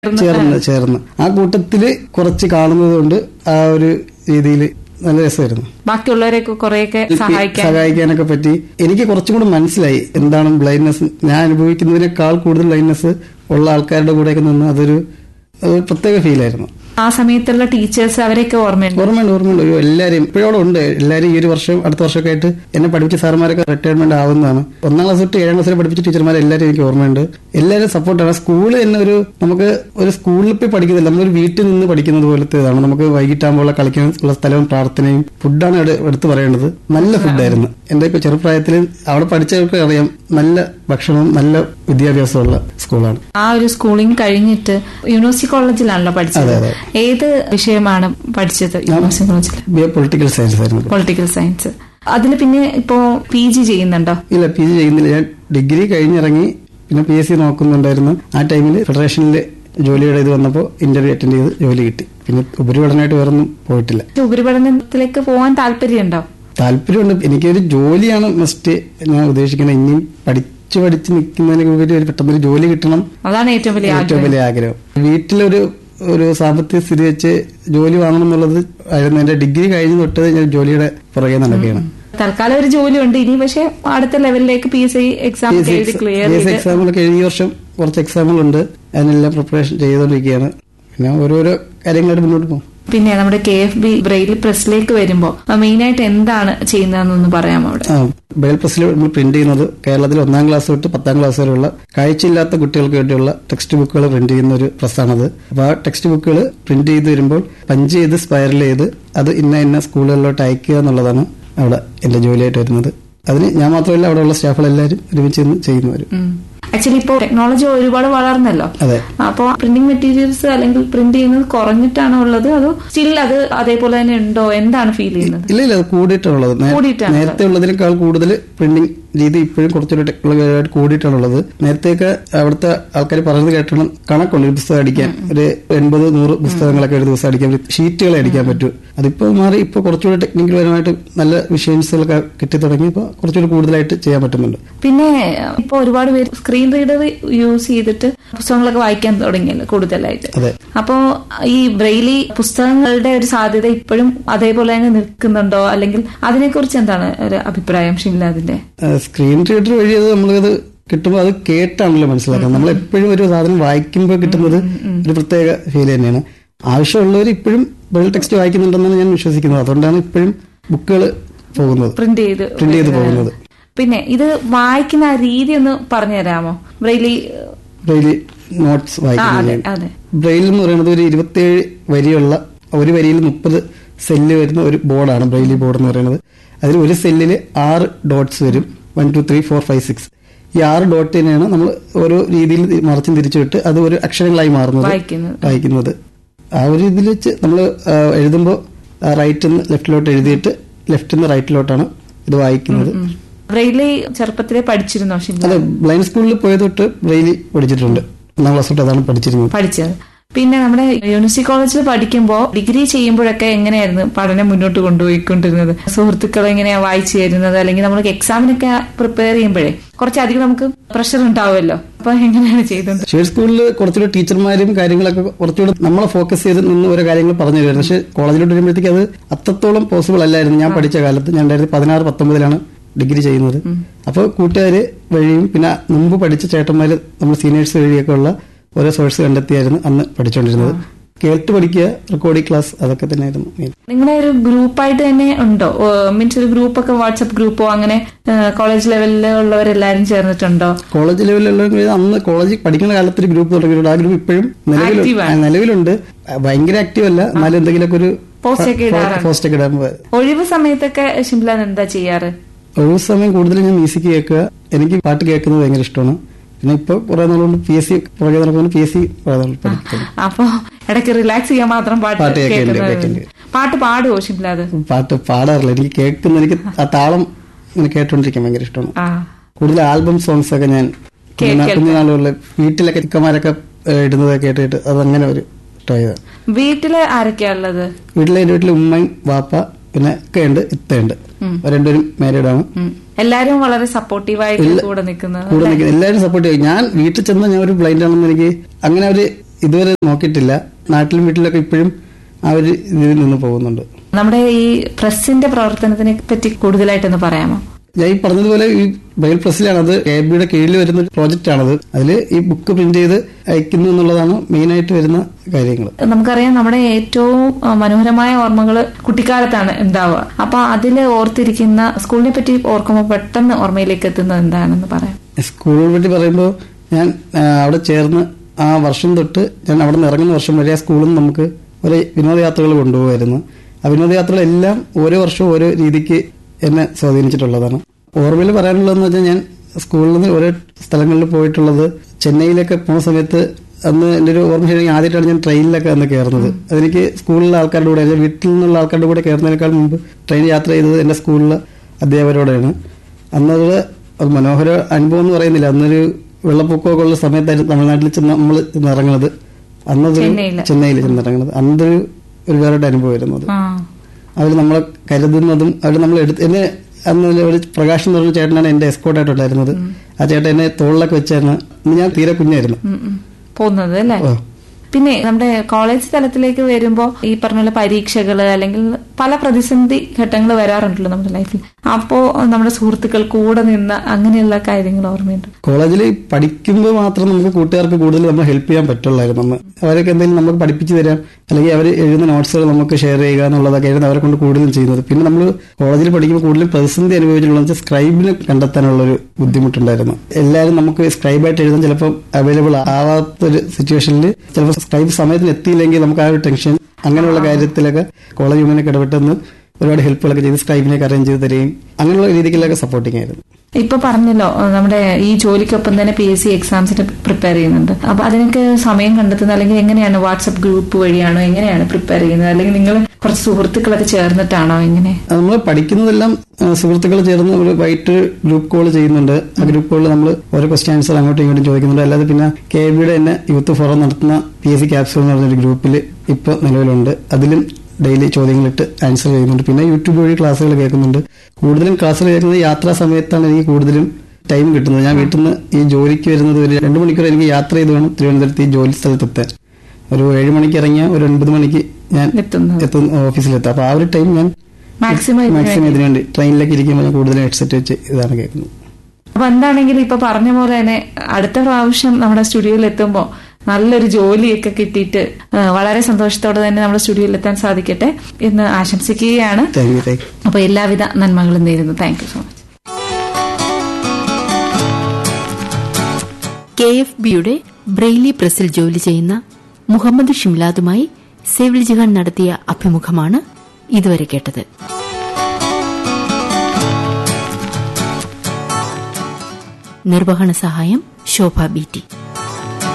ചേർന്ന് ചേർന്ന് ആ കൂട്ടത്തില് കുറച്ച് കാണുന്നത് കൊണ്ട് ആ ഒരു രീതിയിൽ നല്ല രസമായിരുന്നു ബാക്കിയുള്ളവരെയൊക്കെ കുറെയൊക്കെ സഹായിക്കാൻ സഹായിക്കാനൊക്കെ പറ്റി എനിക്ക് കുറച്ചും കൂടെ മനസ്സിലായി എന്താണ് ബ്ലൈൻഡ്നെസ് ഞാൻ അനുഭവിക്കുന്നതിനേക്കാൾ കൂടുതൽ ബ്ലൈൻഡ്നെസ് ഉള്ള ആൾക്കാരുടെ കൂടെയൊക്കെ നിന്ന് അതൊരു അതൊരു പ്രത്യേക ഫീലായിരുന്നു ആ സമയത്തുള്ള ടീച്ചേഴ്സ് അവരെയൊക്കെ ഓർമ്മയുണ്ട് ഓർമ്മയുണ്ട് ഓർമ്മയുണ്ട് അയ്യോ എല്ലാവരും ഇപ്പോഴും അവിടെ ഉണ്ട് എല്ലാവരും ഈ ഒരു വർഷം അടുത്ത വർഷമൊക്കെ ആയിട്ട് എന്നെ പഠിപ്പിച്ച സാർമാരൊക്കെ റിട്ടയർമെന്റ് ആവുന്നതാണ് ഒന്നാം ക്ലാസ് തൊട്ട് ഏഴാം ക്ലാസ് വരെ പഠിപ്പിച്ച ടീച്ചർമാരെ എല്ലാവരും എനിക്ക് ഓർമ്മയുണ്ട് എല്ലാവരും സപ്പോർട്ടാണ് സ്കൂൾ തന്നെ ഒരു നമുക്ക് ഒരു സ്കൂളിൽ പോയി പഠിക്കുന്നില്ല നമ്മളൊരു വീട്ടിൽ നിന്ന് പഠിക്കുന്നത് പോലത്തേതാണ് നമുക്ക് വൈകിട്ടാകുമ്പോൾ കളിക്കാനുള്ള സ്ഥലവും പ്രാർത്ഥനയും ഫുഡാണ് എടു- എടുത്തു പറയേണ്ടത് നല്ല ഫുഡായിരുന്നു എന്റെ ഇപ്പൊ ചെറുപ്രായത്തിൽ അവിടെ പഠിച്ചവർക്ക് അറിയാം നല്ല ഭക്ഷണവും നല്ല വിദ്യാഭ്യാസമുള്ള സ്കൂളാണ് ആ ഒരു സ്കൂളിംഗ് കഴിഞ്ഞിട്ട് യൂണിവേഴ്സിറ്റി കോളേജിലാണല്ലോ പഠിച്ചത് അതെ, അതെ. ഏത് വിഷയമാണ് പഠിച്ചത് യൂണിവേഴ്സിറ്റി കോളേജിൽ ബി എ പൊളിറ്റിക്കൽ സയൻസ് ആയിരുന്നു പൊളിറ്റിക്കൽ സയൻസ് അതിൽ പിന്നെ ഇപ്പോ പി ജി ചെയ്യുന്നുണ്ടോ ഇല്ല പി ജി ചെയ്യുന്നില്ല ഞാൻ ഡിഗ്രി കഴിഞ്ഞിറങ്ങി പിന്നെ പി എസ് സി നോക്കുന്നുണ്ടായിരുന്നു ആ ടൈമിൽ ഫെഡറേഷനിൽ ജോലിയുടെ ഇത് വന്നപ്പോൾ ഇന്റർവ്യൂ അറ്റൻഡ് ചെയ്ത് ജോലി കിട്ടി പിന്നെ ഉപരിപഠനമായിട്ട് വേറൊന്നും പോയിട്ടില്ല ഉപരിപഠനത്തിലേക്ക് പോകാൻ താല്പര്യമുണ്ടോ താല്പര്യമുണ്ട് എനിക്കൊരു ജോലിയാണ് മസ്റ്റ് ഞാൻ ഉദ്ദേശിക്കുന്നത് ഇനിയും പഠിച്ചു പഠിച്ച് നിൽക്കുന്നതിന് ഉപരി ഒരു പെട്ടെന്നൊരു ജോലി കിട്ടണം അതാണ് ഏറ്റവും വലിയ ഏറ്റവും ആഗ്രഹം വലിയ ആഗ്രഹം വീട്ടിലൊരു ഒരു സാമ്പത്തിക സ്ഥിതി വെച്ച് ജോലി വാങ്ങണം എന്നുള്ളത് ആയിരുന്നു എന്റെ ഡിഗ്രി കഴിഞ്ഞ് തൊട്ട് ഞാൻ ജോലിയുടെ പുറകെ നടക്കുകയാണ് തൽക്കാലം ഒരു ജോലി ഉണ്ട് ഇനി പക്ഷെ അടുത്ത ലെവലിലേക്ക് പി എസ് സി എക്സാം എഴുതി ക്ലിയർ ചെയ്ത് എക്സാമുകളൊക്കെ എഴുതിയ വർഷം കുറച്ച് എക്സാമുകളുണ്ട് അതിനെല്ലാം പ്രിപ്പറേഷൻ ചെയ്തുകൊണ്ടിരിക്കുകയാണ് പിന്നെ ഓരോരോ കാര്യങ്ങളായിട്ട് മുന്നോട്ട് പോകും പിന്നെ നമ്മുടെ കെ എഫ് ബി ബ്രെയിൽ പ്രസ്സിലേക്ക് വരുമ്പോ മെയിൻ ആയിട്ട് എന്താണ് ചെയ്യുന്നതെന്നൊന്ന് പറയാമോ അവിടെ ആ ബയൽ പ്രസ്സിൽ നമ്മൾ പ്രിന്റ് ചെയ്യുന്നത് കേരളത്തിൽ ഒന്നാം ക്ലാസ് തൊട്ട് പത്താം ക്ലാസ് വരെയുള്ള കാഴ്ചയില്ലാത്ത കുട്ടികൾക്ക് വേണ്ടിയുള്ള ടെക്സ്റ്റ് ബുക്കുകൾ പ്രിന്റ് ചെയ്യുന്ന ഒരു പ്രസ്സാണത് അപ്പൊ ആ ടെക്സ്റ്റ് ബുക്കുകൾ പ്രിന്റ് ചെയ്ത് വരുമ്പോൾ പഞ്ച് ചെയ്ത് സ്പൈറൽ ചെയ്ത് അത് ഇന്ന ഇന്ന സ്കൂളുകളിലോട്ട് അയക്കുക എന്നുള്ളതാണ് അവിടെ എന്റെ ജോലിയായിട്ട് വരുന്നത് അതിന് ഞാൻ മാത്രമല്ല അവിടെയുള്ള സ്റ്റാഫുകളെല്ലാവരും ഒരുമിച്ച് നിന്ന് ചെയ്യുന്നവരും ആക്ച്വലി ഇപ്പോൾ ടെക്നോളജി ഒരുപാട് വളർന്നല്ലോ അതെ അപ്പോ പ്രിന്റിംഗ് മെറ്റീരിയൽസ് അല്ലെങ്കിൽ പ്രിന്റ് ചെയ്യുന്നത് കുറഞ്ഞിട്ടാണോ ഉള്ളത് അതോ സ്റ്റിൽ അത് അതേപോലെ തന്നെ ഉണ്ടോ എന്താണ് ഫീൽ ചെയ്യുന്നത് ഇല്ല ഇല്ല അത് കൂടിയിട്ടാണുള്ളത് നേ- കൂടിയിട്ടാണ് നേരത്തെ ഉള്ളതിനേക്കാൾ കൂടുതൽ പ്രിന്റിംഗ് രീതി ഇപ്പോഴും കുറച്ചൊരു ടെക്നോളജിയായിട്ട് കൂടിയിട്ടാണുള്ളത് നേരത്തെയൊക്കെ അവിടുത്തെ ആൾക്കാർ പറയുന്നത് കേട്ടണം കണക്കുണ്ട് ഒരു പുസ്തകം അടിക്കാൻ ഒരു എൺപത് നൂറ് പുസ്തകങ്ങളൊക്കെ ഒരു ദിവസം അടിക്കാൻ പറ്റും ഷീറ്റുകൾ അടിക്കാൻ പറ്റും അതിപ്പോ മാറി ഇപ്പൊ കുറച്ചുകൂടി ടെക്നിക്കൽ പരമായിട്ട് നല്ല വിഷയൻസുകളൊക്കെ കിട്ടി തുടങ്ങി ഇപ്പൊ കുറച്ചുകൂടി കൂടുതലായിട്ട് ചെയ്യാൻ പറ്റുന്നുണ്ട് പിന്നെ ഇപ്പൊ ഒരുപാട് പേര് സ്ക്രീൻ റീഡർ യൂസ് ചെയ്തിട്ട് പുസ്തകങ്ങളൊക്കെ വായിക്കാൻ തുടങ്ങിയല്ലോ കൂടുതലായിട്ട് അതെ അപ്പോ ഈ ബ്രെയിലി പുസ്തകങ്ങളുടെ ഒരു സാധ്യത ഇപ്പോഴും അതേപോലെ തന്നെ നിൽക്കുന്നുണ്ടോ അല്ലെങ്കിൽ അതിനെക്കുറിച്ച് എന്താണ് ഒരു അഭിപ്രായം ഷിംലാദിന്റെ സ്ക്രീൻ റീഡർ വഴി അത് നമ്മളത് കിട്ടുമ്പോൾ അത് കേട്ടാണല്ലോ മനസ്സിലാക്കുന്നത് നമ്മൾ എപ്പോഴും ഒരു സാധനം വായിക്കുമ്പോൾ കിട്ടുന്നത് ഒരു പ്രത്യേക ഫീൽ തന്നെയാണ് ആവശ്യമുള്ളവർ ഇപ്പോഴും ബെൽ ടെക്സ്റ്റ് വായിക്കുന്നുണ്ടെന്നാണ് ഞാൻ വിശ്വസിക്കുന്നത് അതുകൊണ്ടാണ് ഇപ്പോഴും ബുക്കുകൾ പോകുന്നത് പ്രിന്റ് ചെയ്ത് പ്രിന്റ് ചെയ്ത് പോകുന്നത് പിന്നെ ഇത് വായിക്കുന്ന ആ രീതി ഒന്ന് പറഞ്ഞു തരാമോ ബ്രെയിലി ബ്രെയിലി നോട്ട്സ് ആ വായിക്കുന്നത് അതെ ഞാൻ. അതെ ബ്രെയിൽ എന്ന് പറയുന്നത് ഒരു ഇരുപത്തിയേഴ് വരിയുള്ള ഒരു വരിയിൽ മുപ്പത് സെല്ല് വരുന്ന ഒരു ബോർഡാണ് ബ്രെയിലി ബോർഡ് എന്ന് പറയുന്നത് അതിൽ ഒരു സെല്ലിൽ ആറ് ഡോട്ട്സ് വരും one two three four five six ഈ ആറ് ഡോട്ടിനെയാണ് നമ്മൾ ഓരോ രീതിയിൽ മറച്ചും തിരിച്ചു വിട്ട് അത് ഒരു അക്ഷരങ്ങളായി മാറുന്നത് വായിക്കുന്നത് വായിക്കുന്നത് ആ ഒരു ഇതിൽ വെച്ച് നമ്മൾ എഴുതുമ്പോൾ റൈറ്റിൽ നിന്ന് ലെഫ്റ്റിലോട്ട് എഴുതിയിട്ട് ലെഫ്റ്റിൽ നിന്ന് റൈറ്റിലോട്ടാണ് ഇത് വായിക്കുന്നത് ബ്രെയിലി ചെറുപ്പത്തിലെ പഠിച്ചിരുന്നോ ഷിംല അതെ ബ്ലൈൻഡ് സ്കൂളിൽ പോയത് തൊട്ട് ബ്രെയിലി പഠിച്ചിട്ടുണ്ട് ഒന്നാം ക്ലാസ് തൊട്ട് അതാണ് പഠിച്ചിരുന്നത് പഠിച്ചത് പിന്നെ നമ്മുടെ യൂണിവേഴ്സിറ്റി കോളേജിൽ പഠിക്കുമ്പോൾ ഡിഗ്രി ചെയ്യുമ്പോഴൊക്കെ എങ്ങനെയായിരുന്നു പഠനം മുന്നോട്ട് കൊണ്ടുപോയിക്കൊണ്ടിരുന്നത് സുഹൃത്തുക്കൾ എങ്ങനെയാ വായിച്ചു തരുന്നത് അല്ലെങ്കിൽ നമ്മൾ എക്സാമിനൊക്കെ പ്രിപ്പയർ ചെയ്യുമ്പോഴേ കുറച്ചധികം നമുക്ക് പ്രഷർ ഉണ്ടാവുമല്ലോ അപ്പൊ എങ്ങനെയാണ് ചെയ്തത് ഷേഡ് സ്കൂളിൽ കുറച്ചുകൂടെ ടീച്ചർമാരും കാര്യങ്ങളൊക്കെ കുറച്ചുകൂടെ നമ്മളെ ഫോക്കസ് ചെയ്ത് നിന്ന് ഓരോ കാര്യങ്ങൾ പറഞ്ഞു തരുമായിരുന്നു പക്ഷെ കോളേജിലോട്ട് വരുമ്പോഴത്തേക്ക് അത് അത്രത്തോളം പോസിബിൾ അല്ലായിരുന്നു ഞാൻ പഠിച്ച കാലത്ത് ഞാൻ രണ്ടായിരത്തി പതിനാറ് പത്തൊമ്പതിലാണ് ഡിഗ്രി ചെയ്യുന്നത് അപ്പോൾ കൂട്ടുകാര് വഴിയും പിന്നെ മുമ്പ് പഠിച്ച ചേട്ടന്മാര് നമ്മൾ സീനിയേഴ്സ് വഴിയൊക്കെ ഉള്ള ഓരോ സോഴ്സ് കണ്ടെത്തിയായിരുന്നു അന്ന് പഠിച്ചുകൊണ്ടിരുന്നത് കേട്ട് പഠിക്കുക റെക്കോർഡിംഗ് ക്ലാസ് അതൊക്കെ തന്നെയായിരുന്നു main. നിങ്ങളെ ഒരു ഗ്രൂപ്പായിട്ട് തന്നെ ഉണ്ടോ മീൻസ് ഒരു ഗ്രൂപ്പൊക്കെ വാട്സപ്പ് ഗ്രൂപ്പോ അങ്ങനെ കോളേജ് ലെവലിൽ ഉള്ളവരെല്ലാരും ചേർന്നിട്ടുണ്ടോ കോളേജ് ലെവലിലുള്ള അന്ന് കോളേജിൽ പഠിക്കുന്ന കാലത്ത് ഒരു ഗ്രൂപ്പ് തുടങ്ങിയിട്ടുണ്ട് ആ ഗ്രൂപ്പ് ഇപ്പോഴും നിലവിൽ Active ആണ്. നിലവിലുണ്ട് ഭയങ്കര ആക്റ്റീവ് അല്ല എന്നാലും എന്തെങ്കിലുമൊക്കെ ഒരു Post ഒക്കെ ഇടാറുണ്ട്. പോസ്റ്റ് ഒക്കെ ഇടാൻ പോയത് ഒഴിവ് സമയത്തൊക്കെ ഷിംല എന്താ ചെയ്യാറ് ഒഴിവ് സമയം കൂടുതൽ ഞാൻ മ്യൂസിക് കേൾക്കുക എനിക്ക് പാട്ട് കേൾക്കുന്നത് ഭയങ്കര ഇഷ്ടമാണ് പിന്നെ ഇപ്പൊ കുറെ നാളുകൊണ്ട് പി എസ് സി പുറകെ നടക്കുമ്പോൾ പി എസ് സി കുറെ നാൾ പഠിക്കുന്നു അപ്പൊ ഇടയ്ക്ക് റിലാക്സ് ചെയ്യാൻ മാത്രം പാട്ട് പാട്ട് കേൾക്കുന്നുണ്ട്, കേൾക്കുന്നത് കേൾക്കുന്നുണ്ട്. പാട്ട് പാടുവോ ഷിംലാദ് പാട്ട് പാടാറില്ല എനിക്ക് കേൾക്കുന്ന എനിക്ക് ആ താളം ഇങ്ങനെ കേട്ടോണ്ടിരിക്കാൻ ഭയങ്കര ഇഷ്ടമാണ് ആ കൂടുതൽ ആൽബം സോങ്സ് ഒക്കെ ഞാൻ കേൾക്കൽ. കുഞ്ഞുനാളുകളിൽ വീട്ടിലൊക്കെ ചിക്കന്മാരൊക്കെ ഏഹ്, ഇടുന്നത് കേട്ടിട്ട് അതങ്ങനെ ഒരു ഇഷ്ടമായത് വീട്ടില് ആരൊക്കെയാ ഉള്ളത് വീട്ടിലെ എന്റെ വീട്ടിൽ ഉമ്മയും വാപ്പ പിന്നെ ഒക്കെ ഉണ്ട് ഇത്തയുണ്ട് അവർ രണ്ടുപേരും മാരീഡ് ആണ് ഉം. എല്ലാരും വളരെ സപ്പോർട്ടീവായിട്ട് കൂടെ നിൽക്കുന്നത് കൂടെ നിൽക്കുന്നത് എല്ലാവരും സപ്പോർട്ട് ചെയ്യും ഞാൻ വീട്ടിൽ ചെന്ന് ഞാൻ ഒരു ബ്ലൈൻഡ് ആണെന്ന് എനിക്ക് അങ്ങനെ ഒരു ഇതുവരെ നോക്കിയിട്ടില്ല നാട്ടിലും വീട്ടിലൊക്കെ ഇപ്പോഴും ആ ഒരു ഇതിൽ നിന്ന് പോകുന്നുണ്ട് നമ്മുടെ ഈ പ്രസിന്റെ പ്രവർത്തനത്തിനെ പറ്റി കൂടുതലായിട്ടൊന്ന് പറയാമോ ഞാൻ ഈ പറഞ്ഞതുപോലെ ഈ ബ്രെയിൽ പ്രസ്സിലാണ് അത് എ ബിയുടെ കീഴിൽ വരുന്ന പ്രോജക്റ്റ് ആണത് അതിൽ ഈ ബുക്ക് പ്രിന്റ് ചെയ്ത് അയക്കുന്നു എന്നുള്ളതാണ് മെയിൻ ആയിട്ട് വരുന്ന കാര്യങ്ങൾ നമുക്കറിയാം നമ്മുടെ ഏറ്റവും ആ, മനോഹരമായ ഓർമ്മകൾ കുട്ടിക്കാലത്താണ് ഉണ്ടാവുക അപ്പൊ അതിൽ ഓർത്തിരിക്കുന്ന സ്കൂളിനെ പറ്റി ഓർക്കുമ്പോൾ പെട്ടെന്ന് ഓർമ്മയിലേക്ക് എത്തുന്നത് എന്താണെന്ന് പറയാം സ്കൂളിനെ പറ്റി പറയുമ്പോൾ ഞാൻ ആ, അവിടെ ചേർന്ന് ആ വർഷം തൊട്ട് ഞാൻ അവിടെ നിന്ന് ഇറങ്ങുന്ന വർഷം വരെ ആ സ്കൂളിൽ നിന്ന് നമുക്ക് ഒരു വിനോദയാത്രകൾ കൊണ്ടുപോകുമായിരുന്നു ആ വിനോദയാത്രകളെല്ലാം ഓരോ വർഷവും ഓരോ രീതിക്ക് എന്നെ സ്വാധീനിച്ചിട്ടുള്ളതാണ് ഓർമ്മയിൽ പറയാനുള്ളതെന്ന് വെച്ചാൽ ഞാൻ സ്കൂളിൽ നിന്ന് ഓരോ സ്ഥലങ്ങളിൽ പോയിട്ടുള്ളത് ചെന്നൈയിലൊക്കെ പോകുന്ന സമയത്ത് അന്ന് എൻ്റെ ഒരു ഓർമ്മ ശരിയെങ്കിൽ ആദ്യമായിട്ടാണ് ഞാൻ ട്രെയിനിലൊക്കെ അന്ന് കയറുന്നത് അതെനിക്ക് സ്കൂളിലെ ആൾക്കാരുടെ കൂടെ അല്ലെങ്കിൽ വീട്ടിൽ നിന്നുള്ള ആൾക്കാരുടെ കൂടെ കയറുന്നതിനേക്കാൾ മുമ്പ് ട്രെയിൻ യാത്ര ചെയ്തത് എൻ്റെ സ്കൂളിലെ അധ്യാപകരോടെയാണ് അന്നത് ഒരു മനോഹര അനുഭവം എന്ന് പറയുന്നില്ല അന്നൊരു വെള്ളപ്പൊക്കമൊക്കെ ഉള്ള സമയത്തായിരുന്നു തമിഴ്നാട്ടിൽ ചെന്ന് നമ്മൾ ചെന്ന് ഇറങ്ങുന്നത് അന്നതൊരു ചെന്നൈയില്. ചെന്നൈയിൽ ചെന്നിറങ്ങുന്നത് അന്നതൊരു ഒരു വേറെ അനുഭവം വരുന്നത് ആ അവർ നമ്മളെ കരുതുന്നതും അവർ നമ്മൾ എടുത്ത് എന്നെ അന്ന് ഒരു പ്രകാശ് എന്ന് പറഞ്ഞ ചേട്ടനാണ് എന്റെ എസ്കോട്ടായിട്ടുണ്ടായിരുന്നത് ആ ചേട്ടൻ എന്നെ തോളിലൊക്കെ വെച്ചായിരുന്നു അന്ന് ഞാൻ തീരെ കുഞ്ഞായിരുന്നു ഉം, ഉം. പോകുന്നത് അല്ലേ ഓ. പിന്നെ നമ്മുടെ കോളേജ് തലത്തിലേക്ക് വരുമ്പോൾ ഈ പറഞ്ഞ പോലെ പരീക്ഷകള് അല്ലെങ്കിൽ പല പ്രതിസന്ധി ഘട്ടങ്ങൾ വരാറുണ്ടല്ലോ നമ്മുടെ ലൈഫിൽ അപ്പോ നമ്മുടെ സുഹൃത്തുക്കൾ കൂടെ നിന്ന് അങ്ങനെയുള്ള കാര്യങ്ങൾ ഓർമ്മയുണ്ട് കോളേജിൽ പഠിക്കുമ്പോൾ മാത്രം നമുക്ക് കൂട്ടുകാർക്ക് കൂടുതൽ നമ്മൾ ഹെൽപ്പ് ചെയ്യാൻ പറ്റുള്ളായിരുന്നു അന്ന് അവരൊക്കെ എന്തെങ്കിലും നമുക്ക് പഠിപ്പിച്ചു തരാം അല്ലെങ്കിൽ അവർ എഴുതുന്ന നോട്ട്സുകൾ നമുക്ക് ഷെയർ ചെയ്യുക എന്നുള്ളതൊക്കെ ആയിരുന്നു അവരെ കൊണ്ട് കൂടുതലും ചെയ്യുന്നത് പിന്നെ നമ്മൾ കോളേജിൽ പഠിക്കുമ്പോൾ കൂടുതലും പ്രതിസന്ധി അനുഭവിച്ചിട്ടുള്ള വെച്ചാൽ സ്ക്രൈബിന് കണ്ടെത്താനുള്ള ഒരു ബുദ്ധിമുട്ടുണ്ടായിരുന്നു എല്ലാവരും നമുക്ക് സ്ക്രൈബായിട്ട് എഴുതാൻ ചിലപ്പോൾ അവൈലബിൾ ആവാത്തൊരു സിറ്റുവേഷനിൽ ചിലപ്പോൾ സ്ക്രൈബ് സമയത്തിന് എത്തിയില്ലെങ്കിൽ നമുക്ക് ആ ഒരു ടെൻഷൻ അങ്ങനെയുള്ള കാര്യത്തിലൊക്കെ കോളേജ് യൂണിയനൊക്കെ ഇടപെട്ടെന്ന് ഒരുപാട് ഹെൽപ്പുകളൊക്കെ ചെയ്ത് സ്ക്രൈബിനൊക്കെ അറേഞ്ച് ചെയ്ത് തരികയും അങ്ങനെയുള്ള രീതിയിലൊക്കെ സപ്പോർട്ടിങ് ആയിരുന്നു ഇപ്പൊ പറഞ്ഞല്ലോ നമ്മുടെ ഈ ജോലിക്കൊപ്പം തന്നെ പി എസ് സി എക്സാംസിന് പ്രിപ്പയർ ചെയ്യുന്നുണ്ട് അപ്പൊ അതിനൊക്കെ സമയം കണ്ടെത്തുന്നത് അല്ലെങ്കിൽ എങ്ങനെയാണ് വാട്സപ്പ് ഗ്രൂപ്പ് വഴിയാണോ എങ്ങനെയാണ് പ്രിപ്പയർ ചെയ്യുന്നത് അല്ലെങ്കിൽ നിങ്ങൾ കുറച്ച് സുഹൃത്തുക്കളൊക്കെ ചേർന്നിട്ടാണോ എങ്ങനെ നമ്മൾ പഠിക്കുന്നതെല്ലാം ആ, സുഹൃത്തുക്കൾ ചേർന്ന് ഒരു വൈകിട്ട് ഗ്രൂപ്പ് കോൾ ചെയ്യുന്നുണ്ട് ആ ഗ്രൂപ്പ് കോളിൽ നമ്മൾ ഓരോ ക്വസ്റ്റ്യൻ ആൻസർ അങ്ങോട്ടും ഇങ്ങോട്ടും ചോദിക്കുന്നുണ്ട് അല്ലാതെ പിന്നെ കെ ബിയുടെ തന്നെ യൂത്ത് ഫോറം നടത്തുന്ന പി എസ് സി ക്യാപ്സൂൾ എന്ന് പറഞ്ഞൊരു ഗ്രൂപ്പിൽ ഇപ്പോൾ നിലവിലുണ്ട് അതിലും ഡെയിലി ചോദ്യങ്ങളിട്ട് ആൻസർ ചെയ്യുന്നുണ്ട് പിന്നെ യൂട്യൂബ് വഴി ക്ലാസ്സുകൾ കേൾക്കുന്നുണ്ട് കൂടുതലും ക്ലാസ്സുകൾ കേൾക്കുന്നത് യാത്രാ സമയത്താണ് എനിക്ക് കൂടുതലും ടൈം കിട്ടുന്നത് ഞാൻ വീട്ടിൽ നിന്ന് ഈ ജോലിക്ക് വരുന്നത് ഒരു രണ്ട് മണിക്കൂർ എനിക്ക് യാത്ര ചെയ്ത് വേണം തിരുവനന്തപുരത്ത് ഈ ജോലി സ്ഥലത്തെത്താൻ ഒരു ഏഴ് മണിക്ക് ഇറങ്ങിയ ഒരു ഒൻപത് മണിക്ക് ഞാൻ എത്തുന്നത് എത്തുന്ന ഓഫീസിലെത്താം അപ്പൊ ആ ഒരു ടൈം ഞാൻ മാക്സിമം ഇതിന് മാക്സിമം ഇതിനു വേണ്ടി ട്രെയിനിലേക്ക് ഇരിക്കുമ്പോൾ ഞാൻ കൂടുതലും ഹെഡ്സെറ്റ് വെച്ച് ഇതാണ് കേൾക്കുന്നത് അപ്പൊ എന്താണെങ്കിലും ഇപ്പൊ പറഞ്ഞ പോലെ തന്നെ അടുത്ത പ്രാവശ്യം നമ്മുടെ സ്റ്റുഡിയോയിൽ എത്തുമ്പോൾ നല്ലൊരു ജോലിയൊക്കെ കിട്ടിയിട്ട് ആ, വളരെ സന്തോഷത്തോടെ തന്നെ നമ്മുടെ സ്റ്റുഡിയോയിൽ എത്താൻ സാധിക്കട്ടെ എന്ന് ആശംസിക്കുകയാണ് താങ്ക് യു താങ്ക് യു അപ്പൊ എല്ലാവിധ നന്മകളും നേരുന്നു thank you so much K F ബിയുടെ ബ്രെയിലി പ്രസിൽ ജോലി ചെയ്യുന്ന മുഹമ്മദ് ഷിംലാദുമായി സേവിൽ ജിഹാൻ നടത്തിയ അഭിമുഖമാണ് ഇതുവരെ കേട്ടത് നിർവഹണ സഹായം ശോഭ ബി ടി